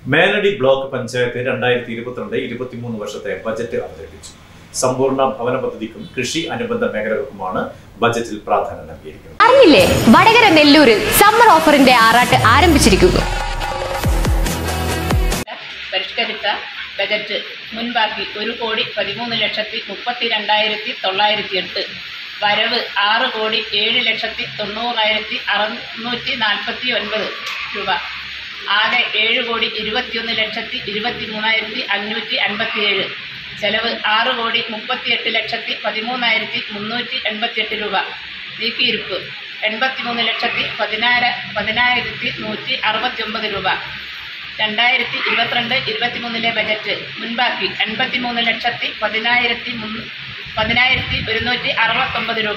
Meladi block panchayat രണ്ടായിരത്തി ഇരുപത്തിരണ്ട് ഇരുപത്തിമൂന്ന് വർഷത്തെ ബജറ്റ് അവതരിപ്പിച്ചു സമ്പൂർണ്ണ ഭവന പദ്ധതിക്കും കൃഷി അനുബന്ധ മേഖലകൾക്കുമാണ് ബജറ്റിൽ പ്രാധാന്യം നൽകിയിരിക്കുന്നത് അറിഞ്ഞില്ലേ വടകര നെല്ലൂരിൽ സമ്മർ ഓഫറിന്റെ ആറാട്ട് ആരംഭിച്ചിരിക്കുന്നു പരിഷ്കരിച്ച ബജറ്റ് മുൻപാക്കി ഒരു കോടി പതിമൂന്ന് ലക്ഷത്തി മുപ്പത്തി രണ്ടായിരത്തി തൊള്ളായിരത്തി എട്ട് വരവ് ആറ് കോടി ഏഴ് ലക്ഷത്തി തൊണ്ണൂറായിരത്തി അറുന്നൂറ്റി നാൽപ്പത്തി ഒൻപത് രൂപ ആകെ ഏഴ് കോടി ഇരുപത്തിയൊന്ന് ലക്ഷത്തി ഇരുപത്തി മൂന്നായിരത്തി അഞ്ഞൂറ്റി അൻപത്തി ഏഴ് ചെലവ് ആറ് കോടി മുപ്പത്തി എട്ട് ലക്ഷത്തി പതിമൂന്നായിരത്തി മുന്നൂറ്റി എൺപത്തിയെട്ട് രൂപ നീക്കിയിരുപ്പ് എൺപത്തിമൂന്ന് ലക്ഷത്തി പതിനായിര പതിനായിരത്തി നൂറ്റി അറുപത്തി ഒമ്പത് രൂപ രണ്ടായിരത്തി ഇരുപത്തിരണ്ട് ഇരുപത്തിമൂന്നിലെ ബജറ്റ് മുൻപാക്കി എൺപത്തിമൂന്ന് ലക്ഷത്തി പതിനായിരത്തി മുന്ന് പതിനായിരത്തി ഒരുന്നൂറ്റി അറുപത്തൊമ്പത് രൂപ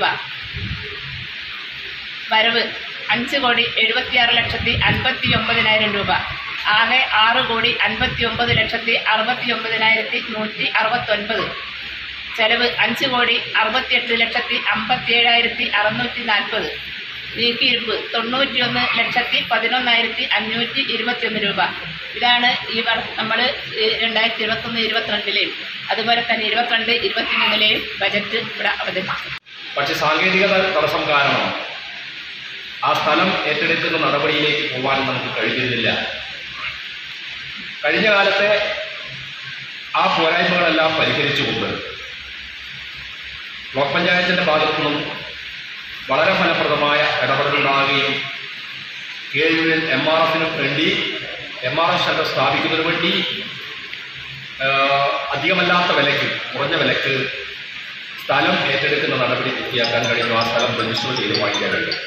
വരവ് അഞ്ച് കോടി എഴുപത്തിയാറ് ലക്ഷത്തി അൻപത്തി ഒമ്പതിനായിരം രൂപ ആകെ ആറ് കോടി അൻപത്തി ഒമ്പത് ലക്ഷത്തി അറുപത്തി ഒമ്പതിനായിരത്തി നൂറ്റി അറുപത്തൊൻപത് ചെലവ് അഞ്ച് കോടി അറുപത്തിയെട്ട് ലക്ഷത്തി അമ്പത്തി ഏഴായിരത്തി അറുന്നൂറ്റി നാൽപ്പത് നീക്കിയിരിപ്പ് തൊണ്ണൂറ്റിയൊന്ന് ലക്ഷത്തി പതിനൊന്നായിരത്തി അഞ്ഞൂറ്റി ഇരുപത്തിയൊന്ന് രൂപ ഇതാണ് ഈ വർ നമ്മൾ രണ്ടായിരത്തി ഇരുപത്തൊന്ന് ഇരുപത്തിരണ്ടിലെയും അതുപോലെ തന്നെ ഇരുപത്തിരണ്ട് ഇരുപത്തിമൂന്നിലെയും ബജറ്റ് ഇവിടെ അവതരിപ്പിച്ചു പക്ഷെ സാങ്കേതിക തടസ്സം കാരണം ആ സ്ഥലം ഏറ്റെടുക്കുന്ന നടപടിയിലേക്ക് പോകാൻ നമുക്ക് കഴിഞ്ഞിരുന്നില്ല കഴിഞ്ഞ കാലത്തെ ആ പോരായ്മകളെല്ലാം പരിഹരിച്ചുകൊണ്ട് ബ്ലോക്ക് പഞ്ചായത്തിൻ്റെ ഭാഗത്തു നിന്നും വളരെ ഫലപ്രദമായ ഇടപെടലുണ്ടാകുകയും K U N M R എഫിനും വേണ്ടി എം ആർ എഫ് സെൻറ്റർ സ്ഥാപിക്കുന്നതിന് വേണ്ടി ആ, അധികമല്ലാത്ത വിലയ്ക്ക് കുറഞ്ഞ വിലയ്ക്ക് സ്ഥലം ഏറ്റെടുക്കുന്ന നടപടി പൂർത്തിയാക്കാൻ കഴിഞ്ഞു ആ സ്ഥലം രജിസ്റ്റർ ചെയ്ത് വാങ്ങിക്കാൻ കഴിയും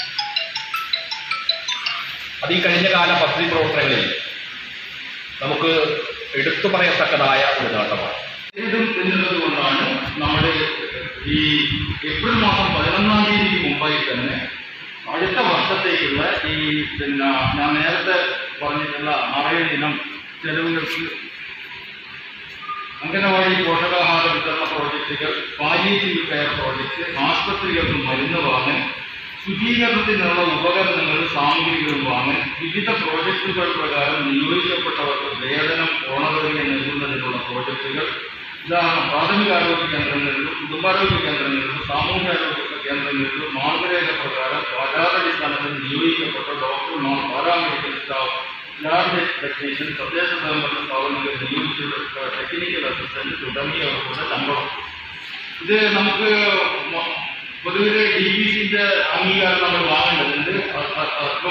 അത് ഈ കഴിഞ്ഞ കാല പദ്ധതി പ്രവർത്തനങ്ങളിൽ നമുക്ക് എടുത്തു പറയത്തക്കതായ ഒരു നേട്ടമാണ് ഇതും എന്നുള്ളത് കൊണ്ടാണ് നമ്മൾ ഈ ഏപ്രിൽ മാസം പതിനൊന്നാം തീയതിക്ക് മുമ്പായി തന്നെ അടുത്ത വർഷത്തേക്കുള്ള ഈ പിന്നെ ഞാൻ നേരത്തെ പറഞ്ഞിട്ടുള്ള അറേഴ് ഇനം ചെലവുകൾക്ക് അംഗനവാടി പോഷകാഹാര വിതരണ പ്രോജക്റ്റുകൾ പാലിയേറ്റീവ് കെയർ പ്രോജക്റ്റ് ആശുപത്രികൾക്ക് മരുന്ന് വാങ്ങൽ ശുചീകരണത്തിനുള്ള ഉപകരണങ്ങൾ സാമഗ്രികൾ വാങ്ങൽ വിവിധ പ്രോജക്റ്റുകൾ പ്രകാരം നിയോഗിക്കപ്പെട്ടവർക്ക് വേതനം ഓണറേറിയം നൽകുന്നതിനുള്ള പ്രോജക്റ്റുകൾ ഉദാഹരണം പ്രാഥമികാരോഗ്യ കേന്ദ്രങ്ങളിലും കുടുംബാരോഗ്യ കേന്ദ്രങ്ങളിലും സാമൂഹ്യാരോഗ്യ കേന്ദ്രങ്ങളിലും മാർഗരേഖ പ്രകാരം വാരാടിസ്ഥാനത്തിൽ നിയോഗിക്കപ്പെട്ട ഡോക്ടർമാർ പാരാമെഡിക്കൽ സ്റ്റാഫ് ലാബ് ടെക്നീഷ്യൻ തദ്ദേശ സ്വയംഭരണ സ്ഥാപനങ്ങളിൽ നിയോഗിച്ചിട്ടുള്ള ടെക്നിക്കൽ അസിസ്റ്റന്റ് തുടങ്ങിയവർക്കുള്ള ശമ്പളം ഇത് നമുക്ക് മ- പൊതുവിലെ ഡി ബി സിന്റെ അംഗീകാരം നമ്മൾ വാങ്ങേണ്ടതുണ്ട് അ- അ- അപ്പം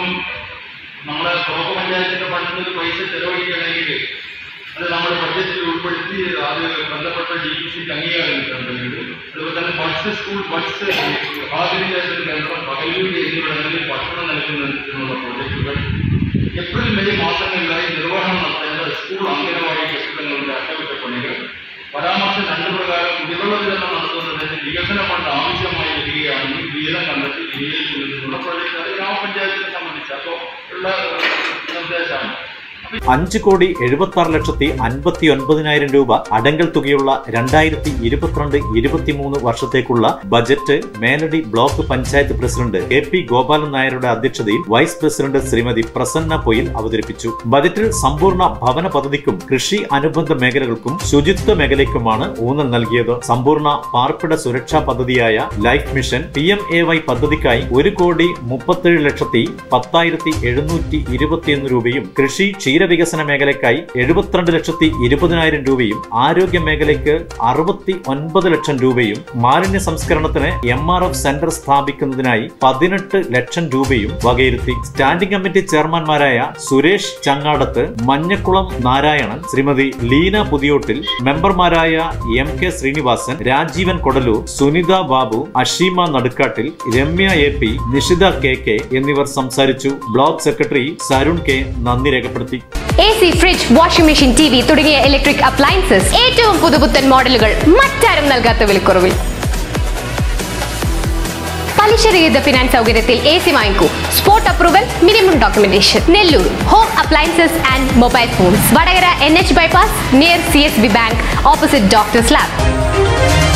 നമ്മളെ ബ്ലോക്ക് പഞ്ചായത്തിന്റെ ഫണ്ടിൽ നിന്ന് പൈസ ചെലവഴിക്കണമെങ്കിൽ അത് നമ്മുടെ ബഡ്ജറ്റിൽ ഉൾപ്പെടുത്തി അത് ബന്ധപ്പെട്ട ഡി ബി സിന്റെ അംഗീകാരം കിട്ടേണ്ടതുണ്ട് അതുപോലെ തന്നെ ബഡ്സ് സ്കൂൾ ബഡ്സ് ആധുനികേഷൻ കേന്ദ്രം പകലൂരി എന്നിവിടങ്ങളിൽ ഭക്ഷണം നൽകുന്നതിനുള്ള പ്രോജക്റ്റുകൾ ഏപ്രിൽ മെയ് മാസങ്ങളിലായി നിർവഹണം നടത്തേണ്ട സ്കൂൾ അംഗനവാടി കെട്ടിടങ്ങളുടെ അറ്റകുറ്റപ്പണികൾ പരാമർശം രണ്ട് പ്രകാരം കുടിവെള്ള വിതരണം നടത്തുന്നതിന് വികസന ഫണ്ട് ആവശ്യമായി വരികയാണെങ്കിൽ വിഹിതം കണ്ടെത്തി വിനിയോഗിക്കുന്നതിനുള്ള പ്രോജക്റ്റ് അത് ഗ്രാമപഞ്ചായത്തിനെ സംബന്ധിച്ച് അപ്പോൾ ഉള്ള നിർദ്ദേശമാണ് അഞ്ച് കോടി എഴുപത്തി ആറ് ലക്ഷത്തി അൻപത്തി ഒൻപതിനായിരം രൂപ അടങ്കൽ തുകയുള്ള രണ്ടായിരത്തി ഇരുപത്തിരണ്ട് ഇരുപത്തിമൂന്ന് വർഷത്തേക്കുള്ള budget Meladi block panchayat president K P Gopalan നായരുടെ അധ്യക്ഷതയിൽ വൈസ് പ്രസിഡന്റ് ശ്രീമതി പ്രസന്ന പൊയിൽ അവതരിപ്പിച്ചു ബജറ്റിൽ സമ്പൂർണ്ണ ഭവന പദ്ധതിക്കും കൃഷി അനുബന്ധ മേഖലകൾക്കും ശുചിത്വ മേഖലയ്ക്കുമാണ് ഊന്നൽ നൽകിയത് സമ്പൂർണ്ണ പാർപ്പിട സുരക്ഷാ പദ്ധതിയായ life mission P M A Y പദ്ധതിക്കായി ഒരു കോടി മുപ്പത്തേഴ് ലക്ഷത്തി പത്തായിരത്തി എഴുന്നൂറ്റി ഇരുപത്തിയൊന്ന് രൂപയും കൃഷി ക്ഷീരവികസന മേഖലയ്ക്കായി എഴുപത്തിരണ്ട് ലക്ഷത്തി ഇരുപതിനായിരം രൂപയും ആരോഗ്യ മേഖലയ്ക്ക് അറുപത്തി ഒൻപത് ലക്ഷം രൂപയും മാലിന്യ സംസ്കരണത്തിന് എം ആർ എഫ് സെന്റർ സ്ഥാപിക്കുന്നതിനായി പതിനെട്ട് ലക്ഷം രൂപയും വകയിരുത്തി സ്റ്റാൻഡിംഗ് കമ്മിറ്റി ചെയർമാൻമാരായ സുരേഷ് ചങ്ങാടത്ത് മഞ്ഞക്കുളം നാരായണൻ ശ്രീമതി ലീന പുതിയോട്ടിൽ മെമ്പർമാരായ M K Srinivasan Rajeevan Kodaloor Sunitha Babu Asheema Nadukkattil Ramya A P Nishitha K K എന്നിവർ സംസാരിച്ചു ബ്ലോക്ക് സെക്രട്ടറി സരുൺ കെ നന്ദി രേഖപ്പെടുത്തി A C fridge washing machine T V തുടങ്ങിയ ഇലക്ട്രിക് അപ്ലയൻസസ് ഏറ്റവും പുതുപുത്തൻ മോഡലുകൾ മറ്റാരും നൽകാത്ത വിലക്കുറവിൽ പലിശരഹിത ഫിനാൻസ് സൗകര്യത്തിൽ A C വാങ്ങിക്കൂ spot approval minimum documentation Nellur home appliances and mobile phones Vadakara N H bypass near C S B bank opposite doctors lab